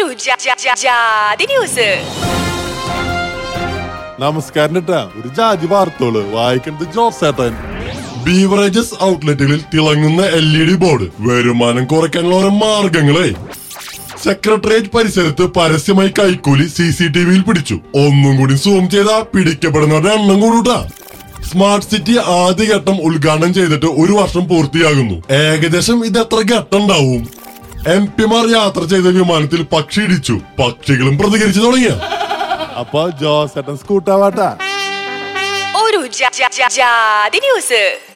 ഒരു ജാ- ജാ- ജാ- ജാതി ന്യൂസ് നമസ്കാരം കേട്ടാ ഒരു ജാതി വാർത്തോള് വായിക്കുന്നത് ജോസേട്ടൻ ബീവറേജസ് ഔട്ട്ലെറ്റുകളിൽ തിളങ്ങുന്ന എൽ ഇ ഡി ബോർഡ് വരുമാനം കുറയ്ക്കാനുള്ള ഓരോ മാർഗങ്ങളെ സെക്രട്ടേറിയറ്റ് പരിസരത്ത് പരസ്യമായി കൈക്കൂലി സി സി ടി വിയിൽ പിടിച്ചു ഒന്നും കൂടി സൂം ചെയ്താ പിടിക്കപ്പെടുന്നവരുടെ എണ്ണം കൂടൂട്ടാ സ്മാർട്ട് സിറ്റി ആദ്യഘട്ടം ഉദ്ഘാടനം ചെയ്തിട്ട് ഒരു വർഷം പൂർത്തിയാകുന്നു ഏകദേശം ഇത് എത്ര ഘട്ടം ഉണ്ടാവും എം പിമാർ യാത്ര ചെയ്ത വിമാനത്തിൽ പക്ഷി ഇടിച്ചു പക്ഷികളും പ്രതികരിച്ചു തുടങ്ങിയ അപ്പൊ ജോസേട്ടൻ സ്കൂട്ടാവാട്ടാ ഒരു ജാ- ജാ- ജാ- ജാതി ന്യൂസ്